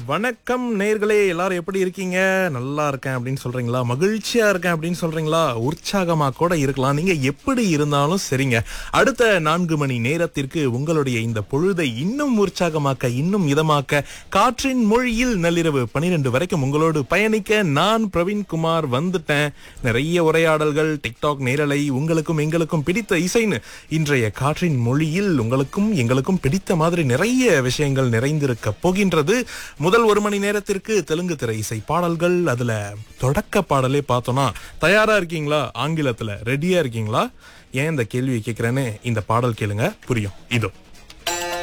வணக்கம் நேர்களே எல்லாரும் எப்படி இருக்கீங்க நல்லா இருக்கேன் அப்படின்னு சொல்றீங்களா மகிழ்ச்சியா இருக்கேன் அப்படின்னு சொல்றீங்களா உற்சாகமா கூட இருக்கலாம் நீங்க எப்படி இருந்தாலும் சரிங்க அடுத்த நான்கு மணி நேரத்திற்கு உங்களுடைய இந்த பொழுதை இன்னும் உற்சாகமாக்க இன்னும் இதமாக்க காற்றின் மொழியில் நள்ளிரவு பனிரெண்டு வரைக்கும் உங்களோடு பயணிக்க நான் பிரவீன்குமார் வந்துட்டேன் நிறைய உரையாடல்கள் டிக்டாக் நேரலை உங்களுக்கும் எங்களுக்கும் பிடித்த இசைன்னு இன்றைய காற்றின் மொழியில் உங்களுக்கும் எங்களுக்கும் பிடித்த மாதிரி நிறைய விஷயங்கள் நிறைந்திருக்க போகின்றது முதல் ஒரு மணி நேரத்திற்கு தெலுங்கு திரை இசை பாடல்கள் அதுல தொடக்க பாடலே பார்த்தோம்னா தயாரா இருக்கீங்களா ஆங்கிலத்துல ரெடியா இருக்கீங்களா ஏன் இந்த கேள்வியை கேட்கிறேன்னு இந்த பாடல் கேளுங்க புரியும் இதோ